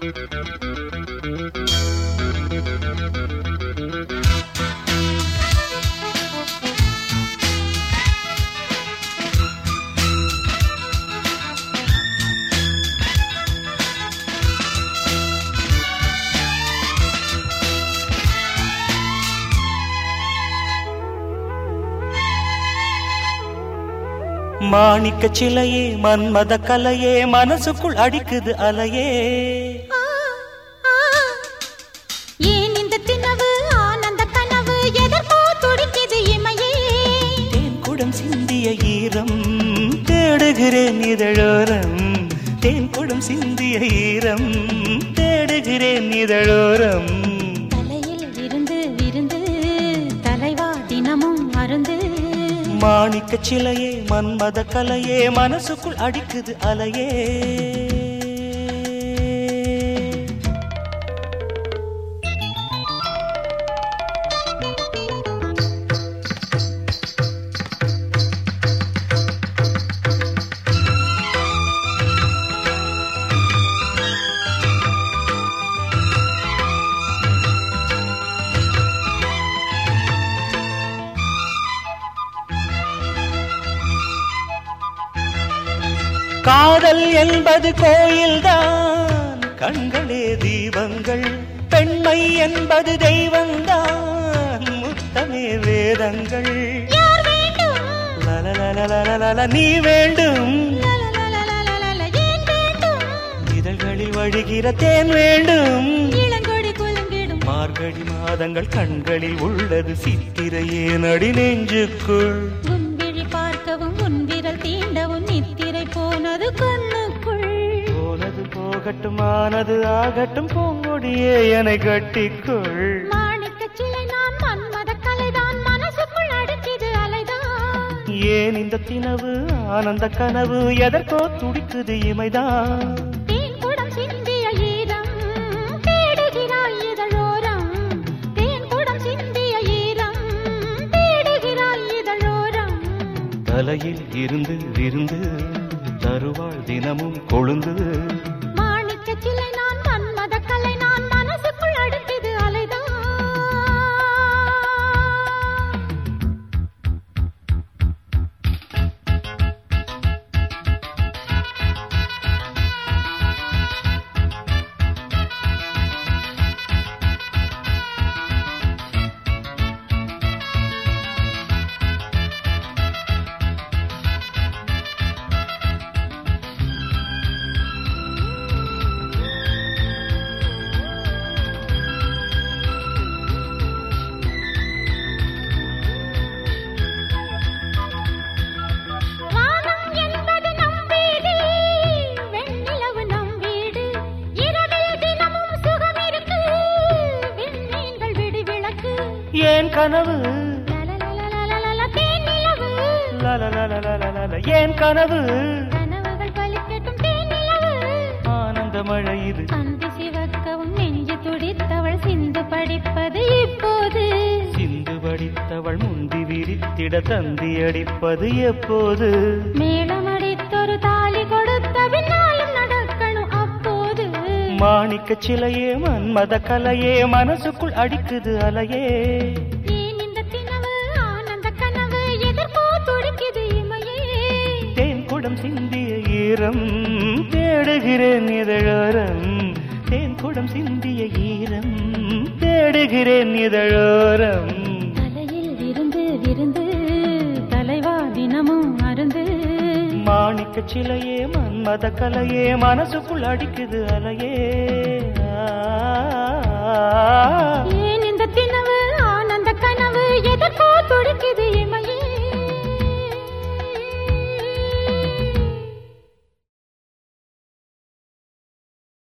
மாணிக்க சிலையே மன்மத கலையே மனசுக்குள் அடிக்குது அலையே ஆ, ஆ. ஏன் இந்த தினவு ஆனந்த கனவு எதற்கோ துடிக்குது இமையே தேன் குடம் சிந்திய ஈரம் தேடுகிறேன் இதழோரம் தேன் குடம் சிந்திய ஈரம் தேடுகிறேன் இதழோரம் தலையில் இருந்து விருந்து தலைவா தினமும் அருந்து மாணிக்க சிலையே மன்மத கலையே மனசுக்குள் அடிக்குது அலையே காதல் என்பது கோயில்தான் கண்களே தீபங்கள் பெண்மை என்பது தெய்வந்தான் முத்தமே வேதங்கள் யார் வேண்டும் லலலலலலல நீ வேண்டும் லலலலலலலல, ஏன் வேண்டும் இதழ்களில் வழிகிற தேன் வேண்டும் இளங்கொடி குலுங்கிடும் மார்கழி மாதங்கள் கண்களில் உள்ளது சித்திரையே நடி நெஞ்சுக்குள் உன் விழி பார்க்கவும் உன் விரல் தீண்டவும் நித்திரை போனது கண்ணுக்குள் போனது போகட்டும் ஆனது ஆகட்டும் பூங்கொடியே என கட்டிக்குள் மாணிக்கச் சிலை நான் மன்மத கலைதான் மனசுக்குள் அடிக்குது அலைதான் ஏன் இந்த தினவு ஆனந்த கனவு எதற்கோ துடிக்குது இமைதான் தேன் குடம் சிந்திய ஈரம் தேடுகிறாய் இதழோரம் தேன் குடம் சிந்திய ஈரம் தேடுகிறாய் இதழோரம் தலையில் இருந்து விருந்து தருவாள் தினமும் கொழுந்து மாணிக்கச் சிலை நான் மன்மத கலை நான் மனசுக்குள் அடிக்குது அலைதான் வானம் என்பது நம் வீடு வெண்ணிலவு நம் வீடு இரவில் தினமும் சுகம் இருக்கு விண்மீன்கள் விடி விளக்கு ஏன் கனவு லலலலலலலல, தேனிலவு லலலலலலல, ஏன் கனவு கனவுகள் பலிக்கட்டும் தேனிலவு ஆனந்த மழை இது அந்தி சிவக்கவும் நெஞ்சு துடித்தவள் சிந்து படிப்பது இப்போது சிந்து படித்தவள் முந்தி விரித்திட தந்தி அடிப்பது எப்போது மேளமடித்தொரு தாலி கொடுத்த பின்னாலும் நடக்கணும் அப்போது மாணிக்க சிலையே மன்மத கலையே மனசுக்குள் அடிக்குது அலையே ஏன் இந்த தினவு ஆனந்த கனவு எதற்கோ துடிக்குது இமையே தேன் குடம் சிந்திய ஈரம் தேடுகிறேன் இதழோரம் தேன் குடம் சிந்திய ஈரம் தேடுகிறேன் இதழோரம் தலையில் இருந்து விருந்து தலைவா தினமும் அருந்து மாணிக்க சிலையே மன்மத கலையே மனசுக்குள் அடிக்குது அலையே ஆ ஏன் இந்த தினவு